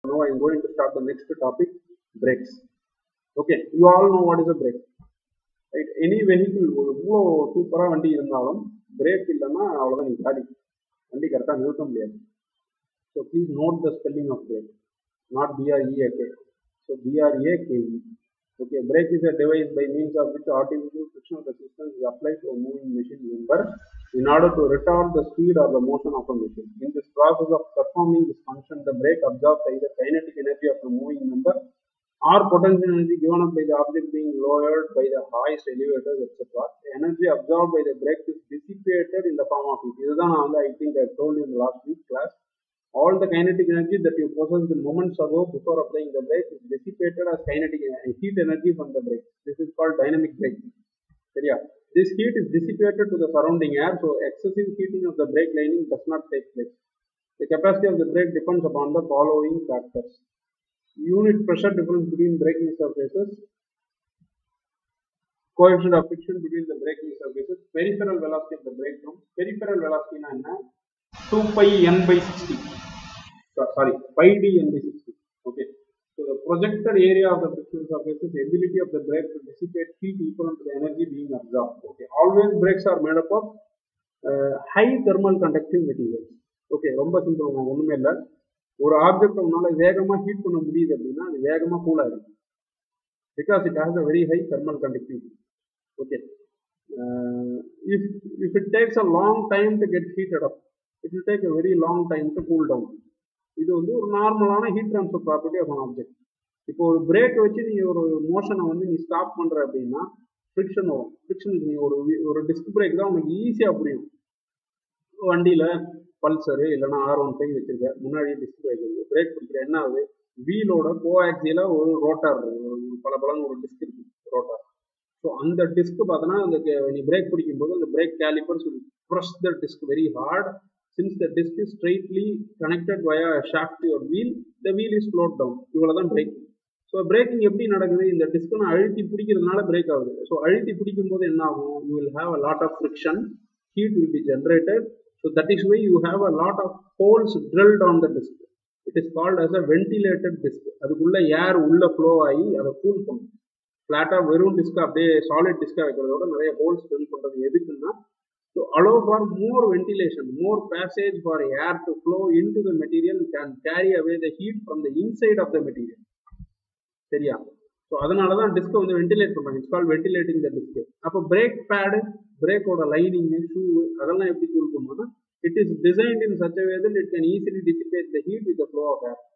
now I am going to start the next topic brakes. Okay, you all know what is a brake. Right? Any vehicle எவ்வளோ சூப்பராக வண்டி இருந்தாலும் break இல்லைன்னா அவ்வளோதான் நீங்கள் காடி வண்டி கரெக்டாக நிறுத்த முடியாது so please note the spelling of brake not B R E A K so B R A K E Okay, brake is a device by means of which artificial frictional resistance is applied to a moving machine member in order to retard the speed or the motion of a machine. In this process of performing this function, the brake absorbs either kinetic energy of the moving member or potential energy given up by the object being lowered by the hoist, elevators, etc. The energy absorbed by the brake is dissipated in the form of heat. இதுதான் நான் வந்து I think I told you in the last week class. All the kinetic energy that you possessed moments ago before applying the brake is dissipated as kinetic en- heat energy from the brake. This is called dynamic braking. சரியா? This heat is dissipated to the surrounding air, so excessive heating of the brake lining does not take place. The capacity of the brake depends upon the following factors. Unit pressure difference between braking surfaces, coefficient of friction between the braking surfaces, peripheral velocity of the brake drum. Peripheral velocity na என்ன 2 pi n by 60. So- Sorry, pi d n by 60. Okay. So the projected area of the friction surfaces, ability of the brake to dissipate heat equal to the energy being absorbed. Okay. Always brakes are made up of uh, high thermal conducting materials. Okay ரொம்ப simple ஒண்ணுமே இல்லை ஒரு object உன்னால வேகமா heat பண்ண முடியுது அப்படின்னா அது வேகமா கூல் ஆயிடும் because it has a very high thermal conductivity okay if if it takes a long time to get heated up it will take a very long time to cool down இது வந்து ஒரு நார்மலான heat transfer property of an object இப்போ ஒரு break வச்சு நீ ஒரு மோஷனை வந்து நீ ஸ்டாப் பண்ற அப்படின்னா ஃப்ரிக்ஷன் வரும் ஃப்ரிக்ஷன் நீ ஒரு ஒரு டிஸ்க் பிரேக் தான் உனக்கு ஈஸியாக புரியும் வண்டியில பல்சரு இல்லைன்னா ஆர் ஒன் ஃபைவ் வச்சிருக்க முன்னாடி டிஸ்க் பிரேக் இருக்கு பிரேக் பிடிக்கிற என்ன ஆகுது வீலோட கோஆக்சியில ஒரு ரோட்டார் பல பலன்னு ஒரு டிஸ்க் இருக்கு ரோட்டார் ஸோ அந்த டிஸ்க் பார்த்தோன்னா அந்த கே- நீ பிரேக் பிடிக்கும் போது அந்த brake calipers press the disc very hard since the disc is straightly connected via shaft your wheel the wheel is slowed down இவ்வளோதான் பிரேக் ஸோ பிரேக்கிங் எப்படி நடக்குது இந்த டிஸ்க் நான் அழுத்தி பிடிக்கிறதுனால பிரேக் ஆகுது ஸோ அழுத்தி பிடிக்கும் போது என்ன ஆகும் you will have a lot of friction heat will be generated. So that is why you have a lot of holes drilled on the disk. It is called as a ventilated disk. அதுக்குள்ள ஏர் உள்ள flow ஆகி அதை cool பண்ணும் ஃப்ளாட்டாக வெறும் disk அப்படியே solid டிஸ்காக வைக்கிறதோட நிறைய holes fill பண்ணுறது எதுக்குன்னா to allow for more ventilation more passage for air to flow into the material can carry away the heat from the inside of the material சரியா so அதனால தான் டிஸ்கை வந்து ventilate பண்ணுறாங்க it's call ventilating the disc அப்போ brake pad பிரேக்கோட lining shoe அதெல்லாம் எப்படி கூல் பண்ணுவோம்னா it is designed in such way that it can easily dissipate the heat with flow of air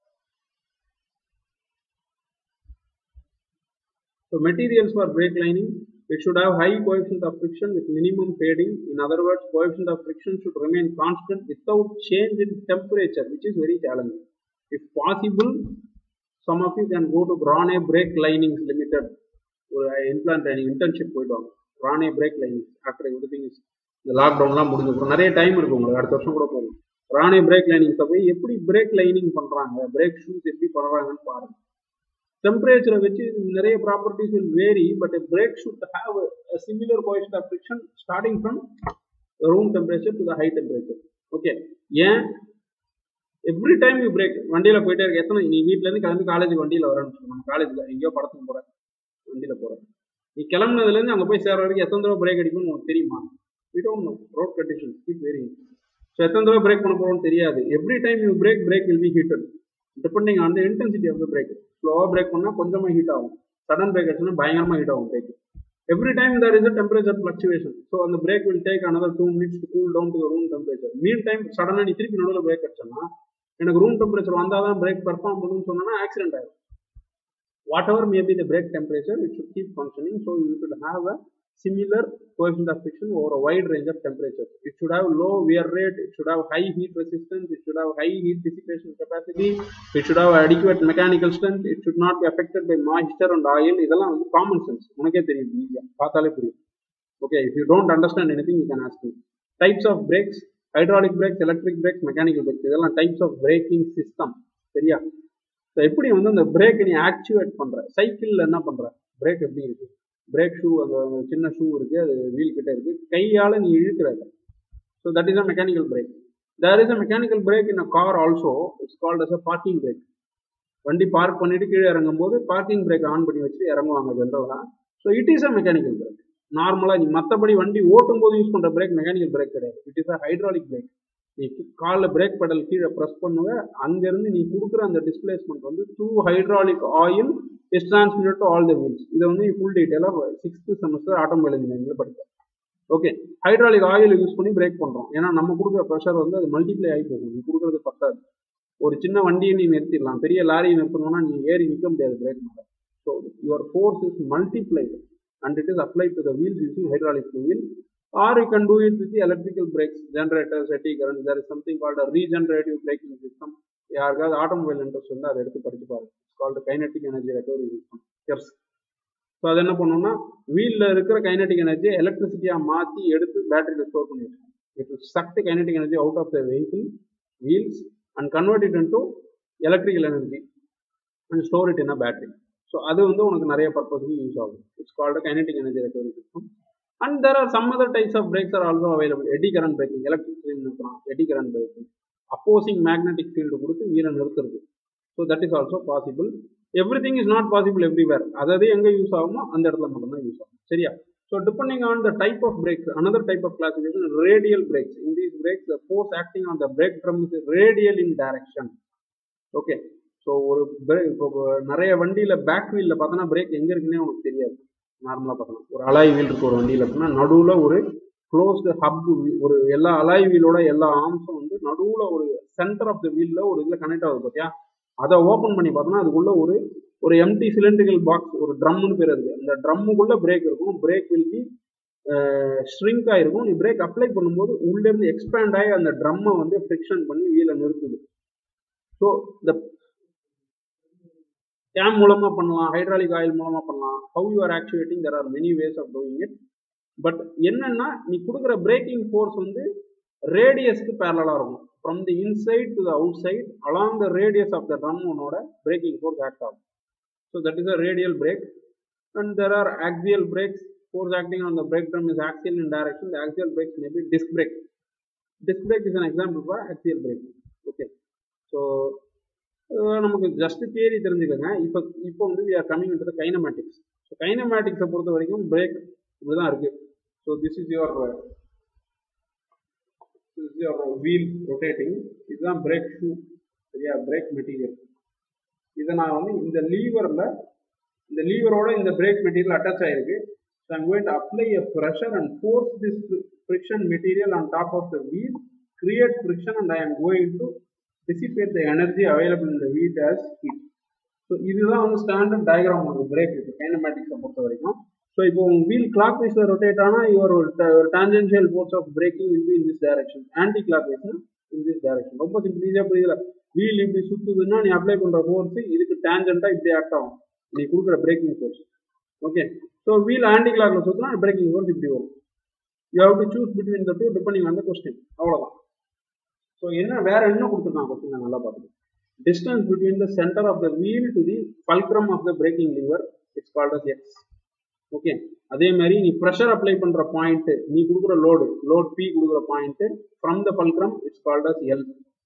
So materials for brake lining, it should have high coefficient of friction with minimum fading. In other words, coefficient of friction should remain constant without change in temperature, which is very challenging. If possible, some of you can go to Brane Brake Linings Limited ஒரு implant training internship போயிட்டு வாங்க Rane brake lining after everything is இந்த லாக்டவுன்லாம் முடிஞ்சப்பறம் நிறைய time இருக்கு உங்களுக்கு அடுத்த வருஷம் கூட போகும் ராணே பிரேக் லைனிங்ஸை போய் எப்படி பிரேக் லைனிங் பண்றாங்க பிரேக் ஷூஸ் எப்படி பண்றாங்கன்னு பாருங்க டெம்பரேச்சரை வச்சு நிறைய properties will vary but brake should have similar coefficient of friction starting from room temperature to the high temperature okay ஏன் எவ்ரி டைம் யூ பிரேக் வண்டியில போயிட்டே இருக்க எத்தனை நீ வீட்ல இருந்து கிளம்பி காலேஜ் வண்டியில வரேன்னு சொல்லுவாங்க காலேஜ்ல எங்கேயோ படத்துக்கு போறேன் வண்டியில போறேன் நீ கிளம்புனதுல இருந்து அங்க போய் சேர வரைக்கும் எத்தனை தடவை பிரேக் அடிக்கும்னு உனக்கு தெரியுமா we don't know road condition keep varying so எத்தனை தடவை பிரேக் பண்ண போறோம்னு தெரியாது every time you brake brake will be heated depending on the intensity of the brake ஸ்லோவா பிரேக் பண்ணா கொஞ்சமா ஹீட் ஆகும் சடன் பிரேக் அடிச்சுன்னா பயங்கரமா ஹீட் ஆகும் brake every time there is a temperature fluctuation so அந்த brake will take another two minutes to cool down to the room temperature meantime சடனா நீ திருப்பி நடுவில் பிரேக் அடிச்சோன்னா எனக்கு ரூம் டெம்பரேச்சர் வந்தால் தான் பிரேக் பெர்ஃபார்ம் பண்ணுன்னு சொன்னா ஆக்சிடென்ட் ஆகும் whatever may be the brake temperature, it should keep functioning. So you should have a similar coefficient of friction over a wide range of temperatures. It should have low wear rate, it should have high heat resistance, it should have high heat dissipation capacity, it should have adequate mechanical strength, it should not be affected by moisture and oil. இதெல்லாம் வந்து common sense. உனக்கே தெரியும் ஈஸியா பார்த்தாலே புரியும் Okay, if you don't understand anything, you can ask me. Types of brakes, hydraulic brakes, electric brakes, mechanical brakes. இதெல்லாம் types of braking system. சரியா so எப்படி வந்து அந்த பிரேக்கை நீ ஆக்டிவேட் பண்ற சைக்கிளில் என்ன பண்ற பிரேக் எப்படி இருக்கு பிரேக் ஷூ அந்த சின்ன ஷூ இருக்கு அது வீல் கிட்ட இருக்கு கையால நீ இழுக்கிற so that is a mechanical brake there is a mechanical brake in a car also it's called as a parking brake வண்டி பார்க் பண்ணிட்டு கீழே இறங்கும் போது பார்க்கிங் பிரேக் ஆன் பண்ணி வச்சு இறங்குவாங்க ஜென்ரலா so it is a mechanical brake நார்மலா நீ மற்றபடி வண்டி ஓட்டும் போது யூஸ் பண்ற பிரேக் மெக்கானிக்கல் பிரேக் கிடையாது it is a hydraulic brake நீ காலில் பிரேக் பெடல் கீழே ப்ரெஸ் பண்ணுவ அங்கிருந்து நீ கொடுக்குற அந்த டிஸ்பிளேஸ்மெண்ட் வந்து through hydraulic oil is transmitted to all the wheels இதை வந்து ஃபுல் டீட்டெயிலாக சிக்ஸ்த் செமஸ்டர் ஆட்டோமொபைல் இன்ஜினியரிங்ல படிப்பேன் ஓகே ஹைட்ராலிக் ஆயில் யூஸ் பண்ணி பிரேக் பண்றோம் ஏன்னா நம்ம கொடுக்குற ப்ரெஷர் வந்து அது மல்டிப்ளை ஆகி போகும் நீ கொடுக்குறது பத்தாது ஒரு சின்ன வண்டியை நீ நிறுத்திடலாம் பெரிய லாரியை நிறுத்தணும்னா நீ ஏறி நிற்க முடியாது பிரேக் மேலே so your force is multiplied and it is apply to the wheels using hydraulic wheel or you can do it with the electrical brakes, generators, eddy current. There is something called a regenerative braking system. யாருக்காவது automobile interest வந்து அதை எடுத்து படிச்சு பாருங்க called kinetic energy recovery system ERS so அது என்ன பண்ணுவோம்னா வீலில் இருக்கிற கைனட்டிக் எனர்ஜியை எலக்ட்ரிசிட்டியாக மாற்றி எடுத்து பேட்டரியில் ஸ்டோர் பண்ணி வச்சுக்கோம் it will suck the kinetic energy out of the vehicle wheels and convert it into electrical energy and store it in a battery so அது வந்து உனக்கு நிறைய பர்பஸ்க்கு யூஸ் ஆகும் it's called kinetic energy recovery system and there are some other types of brakes are also available eddy current braking electric field நிறுத்தலாம் eddy current braking opposing magnetic field கொடுத்து வீலை நிறுத்துறது so that is also possible everything is not possible everywhere அதாவது எங்க use ஆகுமோ அந்த இடத்துல மட்டும்தான் use ஆகும் சரியா so depending on the type of brakes another type of classification radial brakes in these brakes the force acting on the brake drum is radial in direction okay so ஒரு brake இப்போ நிறைய வண்டியில back வீல்ல பார்த்தோன்னா break எங்க இருக்குன்னே உனக்கு தெரியாது நார்மலாக பார்க்கலாம் ஒரு அலாய் வீல் இருக்கு ஒரு வண்டியில் அப்படின்னா நடுவில் ஒரு க்ளோஸ்டு ஹப் ஒரு எல்லா அலாய் வீலோட எல்லா ஆர்ம்ஸும் வந்து நடுவில் ஒரு சென்டர் ஆஃப் த வீலில் ஒரு இதில் கனெக்ட் ஆகுது பார்த்தியா அதை ஓப்பன் பண்ணி பார்த்தோன்னா அதுக்குள்ள ஒரு ஒரு எம்டி சிலிண்ட்ரிக்கல் பாக்ஸ் ஒரு ட்ரம்னு பேர் இருக்கு அந்த ட்ரம்முக்குள்ள பிரேக் இருக்கும் பிரேக் வில் பி ஸ்ட்ரிங்க் ஆயிருக்கும் நீ பிரேக் அப்ளை பண்ணும்போது உள்ளேருந்து எக்ஸ்பேண்ட் ஆகி அந்த ட்ரம்மை வந்து ஃப்ரிக்ஷன் பண்ணி வீலை நிறுத்துது ஸோ இந்த கேம் மூலமா பண்ணலாம் ஹைட்ராலிக் ஆயில் மூலமா பண்ணலாம் how you are actuating there are many ways of doing it but என்னன்னா நீ கொடுக்குற பிரேக்கிங் ஃபோர்ஸ் வந்து ரேடியஸ்க்கு பேரலாக இருக்கும் from the inside to the outside along the radius of the drum உன்னோட பிரேக்கிங் ஃபோர்ஸ் ஆக்ட் ஆகும் so that is a radial brake and there are axial brakes force acting on the brake drum is axial in direction the axial brakes may be disc brake disc brake is an example for axial brake okay so நமக்கு just theory தெரிஞ்சுக்கோங்க இப்போ இப்போ வந்து we are coming to the kinematics so கைனமேட்டிக்ஸை பொறுத்த வரைக்கும் brake இப்படி தான் இருக்கு so this is your is your wheel rotating இதுதான் பிரேக் ஷூ சரியா பிரேக் மெட்டீரியல் இதை நான் வந்து இந்த லீவரில் இந்த லீவரோட இந்த பிரேக் மெட்டீரியல் அட்டாச் ஆயிருக்கு so I'm going to apply a pressure and force this friction material on top of the wheel create friction and I am going to dissipate the energy available in the wheel as heat. So இதுதான் வந்து standard diagram ஒரு break இருக்கு கைனமேட்டிக்ஸை பொறுத்த வரைக்கும் so இப்போ உங்க wheel கிளாக் வைஸ்ல ரொட்டேட் ஆனால் யுவர் ஒரு tangential force of braking will be in this direction ஆன்டி கிளாக் வைஸ்ல இன் திஸ் டைரக்ஷன் ரொம்ப சிம்பிள் ஈஸியாக புரியுதுல வீல் இப்படி சுத்துதுன்னா நீ அப்ளை பண்ற ஃபோர்ஸ் இதுக்கு டேஞ்சென்ட்டா இப்படி ஆக்ட் ஆகும் நீ கொடுக்குற braking force okay so wheel ஆன்டி கிளாக்ல சுத்தினா பிரேக்கிங் ஃபோர்ஸ் இப்படி வரும் you have to choose between the two depending on the question அவ்வளோதான் ஸோ என்ன வேற என்ன கொடுத்துருக்காங்க கொஸ்டின் நல்லா பார்த்துக்கோங்க distance between the center of the wheel to the fulcrum of the braking lever it's called as x okay அதே மாதிரி நீ ப்ரெஷர் அப்ளை பண்ற பாயிண்ட் நீ கொடுக்குற லோடு லோட் பி கொடுக்குற point from the fulcrum it's called as L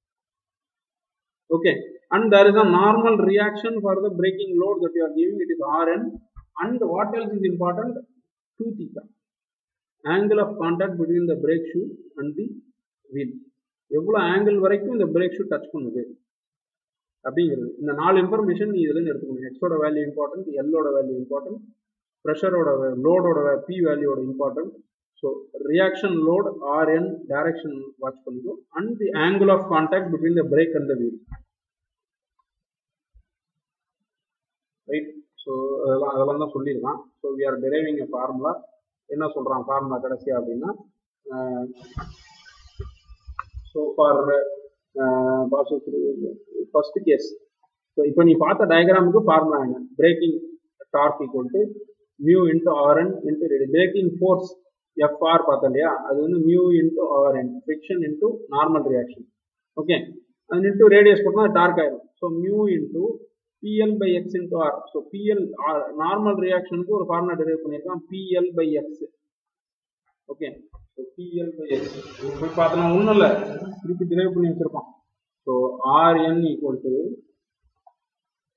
okay and there is a normal reaction for the braking load that you are giving it is rn and what else is important 2 theta angle of contact between the brake shoe and the wheel எவ்வளவு angle வரைக்கும் இந்த brake shoe touch பண்ணுது அப்படிங்கிறது இந்த நாலு information நீ இதுல இருந்து எடுத்துக்கணும் எக்ஸோட வேல்யூ இம்பார்ட்டன்ட் எல்லோட வேல்யூ இம்பார்ட்டன்ட் ப்ரெஷரோட லோடோட பி வேல்யூவோட important so reaction load RN direction watch பண்ணிக்கோ and the angle of contact between the brake and the wheel right so அதெல்லாம் அதெல்லாம் தான் சொல்லியிருக்கான் so we are driving a formula என்ன சொல்கிறான் ஃபார்முலா கடைசியா அப்படின்னா so for first case so இப்போ நீ பார்த்த டயக்ராமுக்கு ஃபார்முலா என்ன braking torque equal to mu into RN into ready braking force FR பார்த்தோம் இல்லையா அது வந்து mu into RN friction into normal reaction okay அது இன்ட்டு ரேடியஸ் போட்டோம்னா டார்க் ஆயிடும் so mu into PL by X into R so PL normal ரியாக்ஷனுக்கு ஒரு formula derive பண்ணியிருக்கான் PL by X okay so PL by X போய் பார்த்தோம்னா ஒன்றும் இல்லை திருப்பி டிரைவ் பண்ணி வச்சிருப்பான் so RN equal to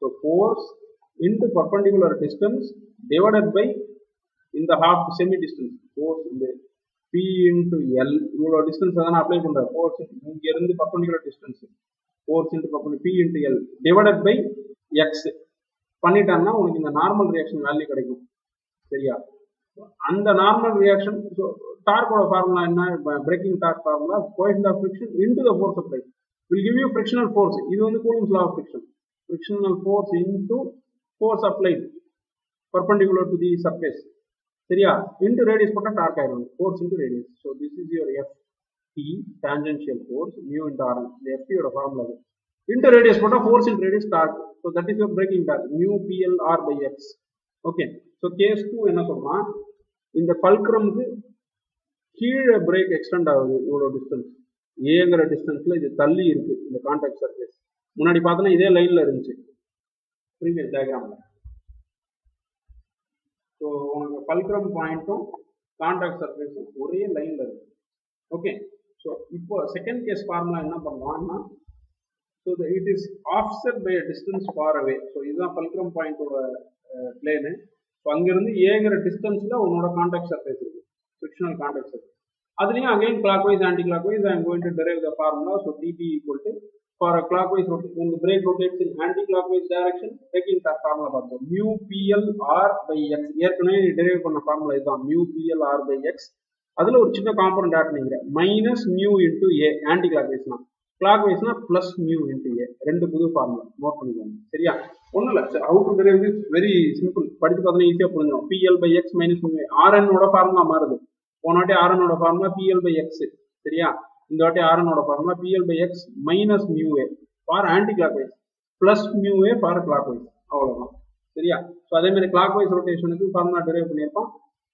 so force into perpendicular distance divided by இந்த ஹாஃப் செமி டிஸ்டன்ஸ் ஃபோர்ஸ் இந்த பி இன்டு எல் இவ்வளோ டிஸ்டன்ஸ் தான் அப்ளை பண்ணுறேன் ஃபோர்ஸ் இங்க இருந்து perpendicular distance force into perpendicular P into L divided by X பண்ணிட்டாங்கன்னா உனக்கு இந்த நார்மல் ரியாக்ஷன் வேல்யூ கிடைக்கும் சரியா அந்த நார்மல் ரியாக்ஷன் டார்க்கோட ஃபார்முலா என்ன braking torque formula coefficient of friction into the force apply will give you frictional force இது வந்து Coulomb's law of friction frictional force into force applied perpendicular to the surface சரியா into radius போட்டால் dark ஆயிடும் force into radius so this is your F T tangential force mu into R இந்த எஃப்டியோட formula இது into radius போட்டால் force into radius torque so that is your braking torque mu PL R by X okay so case two என்ன சொல்றான் இந்த பல்க்ரமுக்கு கீழே break extend ஆகுது இவ்வளோ டிஸ்டன்ஸ் ஏங்கிற டிஸ்டன்ஸ்ல இது தள்ளி இருக்கு இந்த கான்டாக்ட் சர்ஃபேஸ் முன்னாடி பார்த்தோன்னா இதே லைன்ல இருந்துச்சு ப்ரீவியஸ் டயக்ராம்ல ஸோ உனக்கு பல்க்ரம் பாயிண்ட்டும் கான்டாக்ட் சர்ஃபேஸும் ஒரே லைன்ல இருக்கு ஓகே ஸோ இப்போ செகண்ட் கேஸ் ஃபார்முலா என்ன பண்ணுவான்னா so it is offset by distance far away so இதுதான் பல்க்ரம் பாயிண்டோட பிளேனு ஸோ அங்கிருந்து ஏங்கிற டிஸ்டன்ஸ்ல உன்னோட கான்டாக்ட் சர்ஃபேஸ் இருக்கு ஃபிக்ஷனல் கான்டாக்ட் சர்ஃபேஸ் அதுலயும் again clockwise anticlockwise I am going to derive the formula so DP equal to for a clockwise when the brake rotates in anti clockwise direction braking torque formula பார்த்தோம் mu pl r by x ஏற்கனவே derive பண்ண formula இதுதான் mu pl r by x அதுல ஒரு சின்ன component add பண்ணிக்கிறேன் minus mu into a ஆன்டி கிளாக் வைஸ்னா கிளாக் வைஸ்னா பிளஸ் மியூ இன்டூ ஏ ரெண்டு புது ஃபார்முலா நோட் பண்ணிக்கோங்க சரியா ஒன்றும் இல்லை how to derive this very simple படிச்சு பார்த்தா ஈஸியாக புரிஞ்சிடும் PL by X minus mu ஆர்என்னோட ஃபார்முலா மாறுது போன வாட்டி ஆர்எனோட ஃபார்முலா பிஎல் பை எக்ஸ் சரியா இந்த வாட்டி ஆர்எனோட formula PL by X minus mu a for anticlockwise plus mu a for clockwise அவ்வளோதான் சரியா ஸோ அதே மாதிரி கிளாக் வைஸ் ரொட்டேஷனுக்கு ஃபார்முலா டெரைவ் பண்ணியிருப்பான்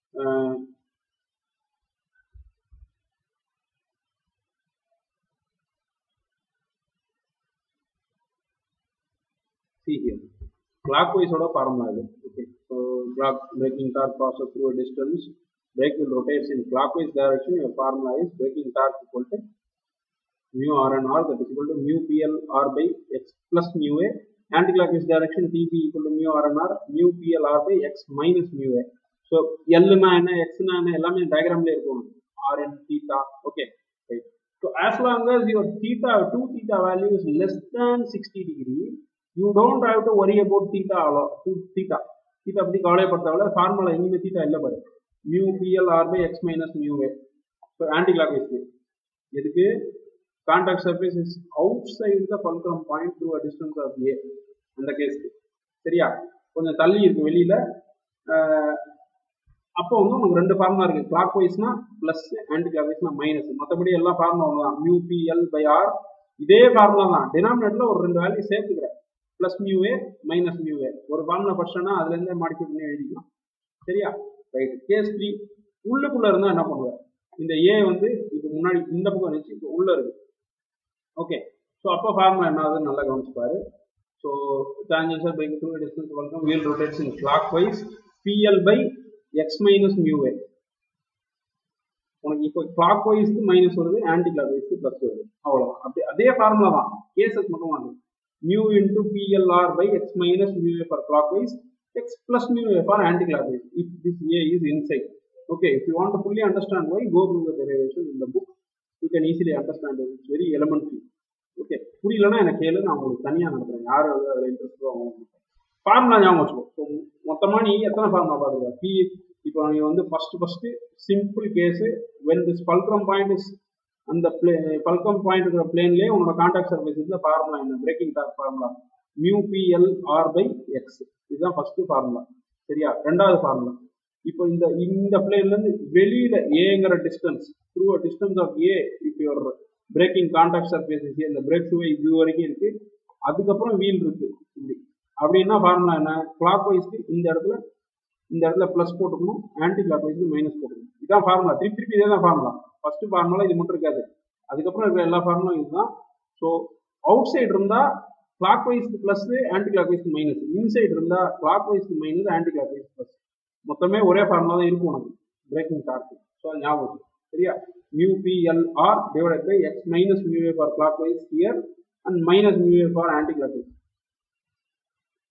see here clockwise oda formula இது okay so clock braking torque passes through a distance brake will rotates in clockwise direction your formula is braking torque equal to mu r and r that is equal to mu pl r by x plus mu a anti-clockwise direction tb equal to mu r and r mu pl r by x minus mu a so l னா என்ன x னா என்ன எல்லாமே டயகிராம்ல இருக்கும் r and theta okay right so as long as your theta 2 theta value is less than 60 degree you don't have to worry about theta alone theta theta பத்தி கவலைப்பட தேவையில்ல formula எங்கேயுமே theta இல்ல பாரு mu pl r by x minus mu a so anti clockwise எதுக்கு contact surface is outside the fulcrum point through a distance of a அந்த கேஸ்க்கு சரியா கொஞ்சம் தள்ளி இருக்கு வெளியில அப்போ வந்து உனக்கு ரெண்டு ஃபார்முலா இருக்கு கிளாக் வைஸ்னா பிளஸ் ஆன்டி கிளாக் வைஸ்னா மைனஸ் மற்றபடி எல்லா ஃபார்முலா ஒன்று தான் mu P L by R இதே ஃபார்முலா தான் டினாமினேட்டர்ல ஒரு ரெண்டு வேல்யூ சேர்த்துக்கிறேன் plus mu a minus mu a ஒரு ஃபார்முலா படிச்சோன்னா அதுல இருந்தே மாடிஃபை பண்ணி எழுதிக்கலாம் சரியா ரைட் கேஸ் த்ரீ உள்ளுக்குள்ள இருந்தா என்ன பண்ணுவேன் இந்த ஏ வந்து இப்போ முன்னாடி இந்த பக்கம் இருந்துச்சு இப்போ உள்ள இருக்கு ஓகே ஸோ அப்போ ஃபார்முலா என்ன ஆகுதுன்னு நல்லா கவனிச்சுப்பாரு so tangential by two distance வரைக்கும் wheel rotates in clockwise PL by X minus mu a உனக்கு இப்போ கிளாக் வைஸ்க்கு மைனஸ் வருது ஆன்டி கிளாக் வைஸ்க்கு ப்ளஸ் வருது அவ்வளோதான் அப்படி அதே ஃபார்முலா தான் கேசஸ் மட்டும் வாங்க mu into PLR by x minus mu a for clockwise, x plus mu a for anti-clockwise if this a is inside. Okay, if you want to fully understand why, go through the derivation in the book. You can easily understand it. It's very elementary. Okay புரியலன்னா எனக்கு கேளு நான் உங்களுக்கு தனியாக நடத்துறேன் யார் அதில் இன்ட்ரெஸ்டோ அவங்க formula ஞாபகம் வச்சுக்கோ ஸோ மொத்தமாக நீ எத்தனை ஃபார்முலா பார்த்துருக்க பி இப்போ நீ வந்து first first simple case when this fulcrum point is அந்த பிளே பல்கம் பாயிண்ட் இருக்கிற பிளேன்லேயே உன்னோட கான்டாக்ட் சர்ஃபேஸ் இந்த ஃபார்முலா என்ன braking torque formula mu PL R by X இதுதான் ஃபர்ஸ்ட் ஃபார்முலா சரியா ரெண்டாவது ஃபார்முலா இப்போ இந்த இந்த பிளேன்ல இருந்து வெளியில ஏங்கிற distance through a distance of a if your braking contact surface இந்த பிரேக் ஷூவே இது வரைக்கும் இருக்கு அதுக்கப்புறம் வீல் இருக்கு இப்படி அப்படின்னா ஃபார்முலா என்ன கிளாக் வைஸ்க்கு இந்த இடத்துல இந்த இடத்துல பிளஸ் போட்டுக்கணும் ஆன்டி கிளாக் வைஸ்க்கு மைனஸ் போட்டுக்கணும் இதான் ஃபார்முலா திருப்பி திருப்பி இதே தான் ஃபார்முலா ஃபர்ஸ்ட் ஃபார்முலா இது மட்டும் இருக்காது அதுக்கப்புறம் இருக்கிற எல்லா ஃபார்முலா இதுதான் ஸோ அவுட் சைடு இருந்தா கிளாக் வைஸ்க்கு பிளஸ் ஆன்டி கிளாக் வைஸ்க்கு மைனஸ் இன்சைடு இருந்தா கிளாக் வைஸ்க்கு minus anticlockwise plus மொத்தமே ஒரே ஃபார்முலா தான் இருக்கும் உனக்கு பிரேக்கிங் டார்க் ஸோ ஞாபகம் சரியா mu P L R divided by X minus mu a for clockwise here and minus mu a for anticlockwise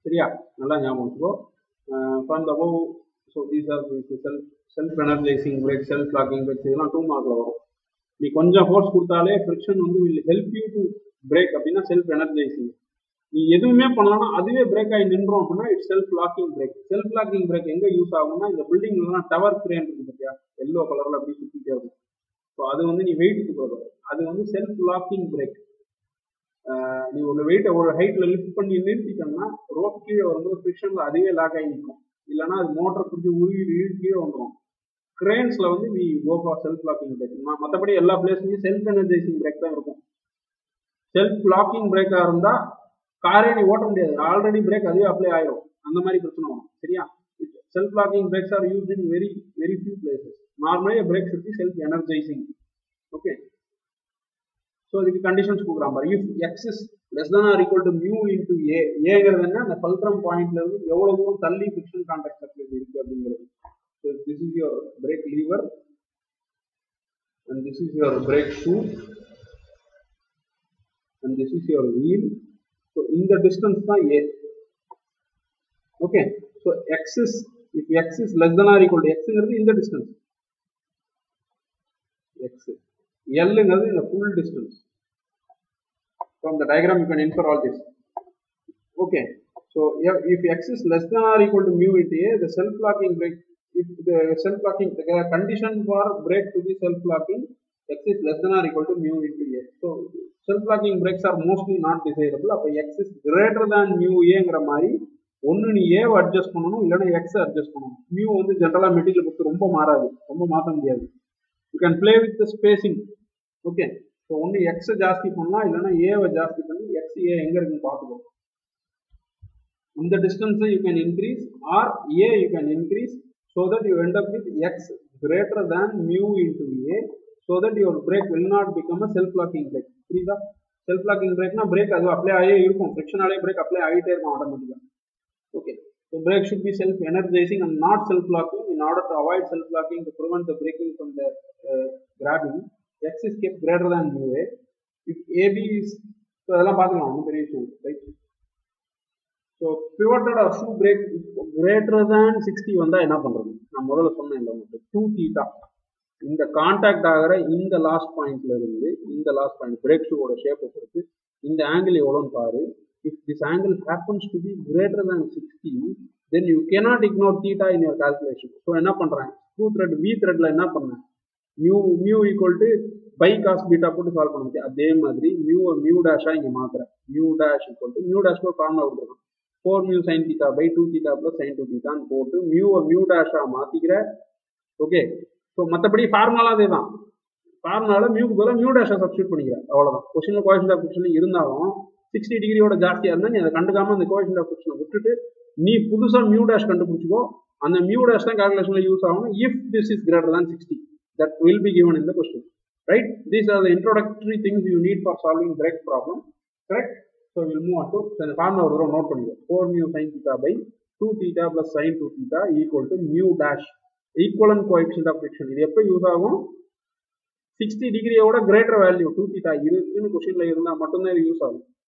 சரியா நல்லா ஞாபகம் வச்சுக்கோ from the above so these are self self energising brake self locking brakes இதெல்லாம் two மார்க்கில் வரும் நீ கொஞ்சம் force கொடுத்தாலே ஃப்ரிக்ஷன் வந்து will help you to brake அப்படின்னா செல்ஃப் எனர்ஜைசிங் நீ எதுவுமே பண்ணலன்னா அதுவே பிரேக் ஆகி நின்றோம் அப்படின்னா it's self locking brake self locking brake எங்க யூஸ் ஆகும்னா இந்த பில்டிங்லாம் டவர் கிரேன் இருக்கு பார்த்தியா எல்லோ கலர்ல அப்படி சுத்திட்டே இருக்கும் ஸோ அது வந்து நீ வெயிட் கொடுக்குறது அது வந்து செல்ஃப் லாக்கிங் பிரேக் நீ ஒரு வெயிட்டை ஒரு ஹைட்ல லிஃப்ட் பண்ணி நிறுத்திட்டோம்னா ரோப் கீழே வரும்போது ஃபிரிக்ஷன்ல அதுவே லாக் ஆகி நிற்கும் இல்லைன்னா அது மோட்டர் பிடிச்சி உருவி இழுத்து கீழே வந்துடும் கிரேன்ஸ்ல வந்து we go for self locking brake மற்றபடி எல்லா பிளேஸ்லயும் செல்ஃப் எனர்ஜைசிங் பிரேக் தான் இருக்கும் செல்ஃப் லாக்கிங் பிரேக்கா இருந்தா காரே நீ ஓட்ட முடியாது ஆல்ரெடி பிரேக் அதுவே அப்ளை ஆயிரும் அந்த மாதிரி பிரச்சனை வரும் சரியா self locking brakes are use in very very few places normally brake should be self energising okay so இதுக்கு கண்டிஷன்ஸ் கொடுக்குறான் பாரு if X is less than or equal to mu into a ஏங்கிறது என்ன அந்த பல்க்ரம் பாயிண்ட்ல இருந்து எவ்வளவு தூரம் தள்ளி ஃபிக்ஷன் கான்டாக்ட் சர்க்கிள் இருக்கு அப்படிங்கிறது so this is your brake lever and this is your brake shoe and this is your wheel. So in the distance தான் A. Okay. So x is if x is less than or equal to x ங்கிறது இந்த distance. x. L ங்கிறது இந்த full distance. From the diagram you can infer all this. Okay. So if if x is less than or equal to mu into A, the self-locking brake, if the self-locking, the condition for brake to be self-locking, x is less than or equal to mu into A. So self-locking brakes are mostly not desirable. அப்போ x is greater than mu Aங்கிற மாதிரி ஒன்று நீ ஏவை adjust பண்ணணும் இல்லைன்னா எக்ஸை adjust பண்ணணும் mu வந்து ஜென்ரலாக மெட்டீரியல் பொறுத்து ரொம்ப மாறாது ரொம்ப மாற்ற முடியாது you can play with the spacing okay so ஒன்று எக்ஸை ஜாஸ்தி பண்ணலாம் இல்லைன்னா ஏவை ஜாஸ்தி பண்ணி எக்ஸ் ஏ எங்கே இருக்குன்னு பார்த்துக்கோ இந்த டிஸ்டன்ஸை you can increase or a you can increase so that you end up with X greater than mu into a so that your brake will not become a self locking brake புரியுதா self locking பிரேக்னா brake அது apply ஆகியே இருக்கும் ஃப்ரிக்ஷனாலே break apply ஆகிட்டே இருக்கும் ஆட்டோமேட்டிக்காக okay so brake should be self energizing and not self locking in order to avoid self locking to prevent the braking from the uh, grabbing x is kept greater than mu a if ab is so அதெல்லாம் பார்த்துக்கலாம் ஒன்றும் பெரிய விஷயம் right so pivoted or shoe brake greater than sixty வந்தால் என்ன பண்ணுறது நான் முதல்ல சொன்னேன் இல்லை உங்களுக்கு டூ தீட்டா இந்த கான்டாக்ட் ஆகிற இந்த லாஸ்ட் பாயிண்ட்ல இருந்து இந்த லாஸ்ட் பாயிண்ட் பிரேக் ஷூவோட ஷேப்பை பொறுத்து இந்த ஆங்கிள் எவ்வளோன்னு பாரு if this angle happens to be greater than 60 then you cannot ignore theta in your calculation so என்ன பண்றேன் ஸ்க்ரூ த்ரெட் வி த்ரெட்ல என்ன பண்ணேன் mu mu equal to by cos beta போட்டு சால்வ் பண்ண முடியும் அதே மாதிரி மியூ மியூ டேஷா இங்க மாத்துறேன் mu dash equal to mu dash ஒரு ஃபார்முலா கொடுத்துருக்கோம் four mu sine theta by two theta plus sine two தீட்டான்னு போட்டு மியூவை மியூ டேஷா மாத்திக்கிற ஓகே ஸோ மற்றபடி ஃபார்முலா அதே தான் ஃபார்முலால மியூக்கு பதிலாக மியூ டேஷா சப்ஸ்டியூட் பண்ணிக்கிறேன் அவ்வளோதான் கொஸ்டின்ல கோஷன் ஆஃப் ஃபிக்ஷன் இருந்தாலும் சிக்ஸ்டி டிகிரியோட ஜாஸ்தியாக இருந்தால் நீ அதை கண்டுக்காம அந்த கோஷன் ஆஃப் ஃபிக்ஷனை விட்டுட்டு நீ புதுசாக மியூ டேஷ் கண்டுபிடிச்சிக்கோ அந்த மியூ டேஷ் தான் கால்குலேஷனில் யூஸ் ஆகும் if this is greater than sixty that will be given in the question right these are the introductory things you need for solving brake problem correct so will move on to இந்த formula ஒரு தடவை note பண்ணிக்கோ four mu sine theta by two theta plus sine two theta equal to mu dash equivalent coefficient of friction இது எப்போ use ஆகும் sixty டிகிரியோட greater value two theta இருக்குன்னு கொஸ்டின்ல இருந்தால் மட்டும்தான் இது யூஸ் ஆகும்